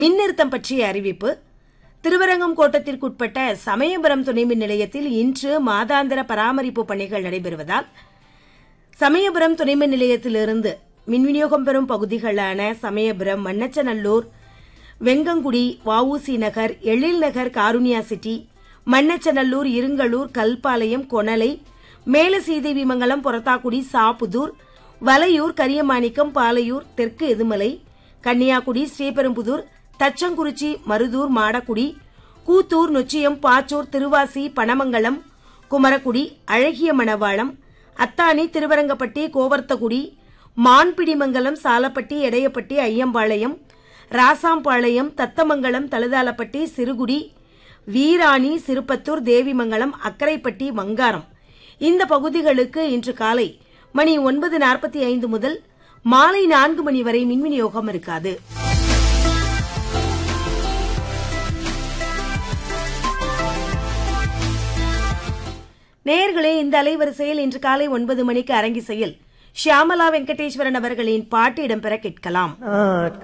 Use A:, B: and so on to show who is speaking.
A: மின்னிறுத்தம் பற்றிய அறிவிப்பு திருவரங்கம் கோட்டத்திற்குட்பட்ட சமயபுரம் துணைமின் நிலையத்தில் இன்று மாதாந்திர பராமரிப்பு பணிகள் நடைபெறுவதால் சமயபுரம் துணைமின் நிலையத்திலிருந்து மின் விநியோகம் பெறும் பகுதிகளான சமயபுரம் மண்ணச்சநல்லூர் வெங்கங்குடி வஉசி நகர் எழில் நகர் காருண்யா சிட்டி மண்ணச்சநல்லூர் இருங்கலூர் கல்பாளையம் கொணலை மேலசீதேவிமங்கலம் பொரத்தாக்குடி சாப்புதூர் வலையூர் கரியமாணிக்கம் பாலையூர் தெற்கு எதுமலை கன்னியாகுடி ஸ்ரீபெரும்புதூர் தச்சங்குறிச்சி மருதூர் மாடக்குடி கூத்தூர் நொச்சியம் பாச்சூர் திருவாசி பனமங்கலம் குமரக்குடி அழகிய மணவாளம் அத்தானி திருவரங்கப்பட்டி கோவர்த்தகுடி மான்பிடிமங்கலம் சாலப்பட்டி எடையப்பட்டி ஐயம்பாளையம் ராசாம்பாளையம் தத்தமங்கலம் தழுதாலப்பட்டி சிறுகுடி வீராணி சிறுபத்தூர் தேவிமங்கலம் அக்கரைப்பட்டி வங்காரம் இந்த பகுதிகளுக்கு இன்று காலை மணி ஒன்பது நாற்பத்தி ஐந்து முதல் மாலை நான்கு மணி வரை மின் விநியோகம் இருக்காது நேயர்களே இந்த அலைவரிசையில் இன்று காலை ஒன்பது மணிக்கு அரங்கிசையில் ஷியாமலா வெங்கடேஸ்வரன் அவர்களின் பாட்டு இடம்பெற கேட்கலாம்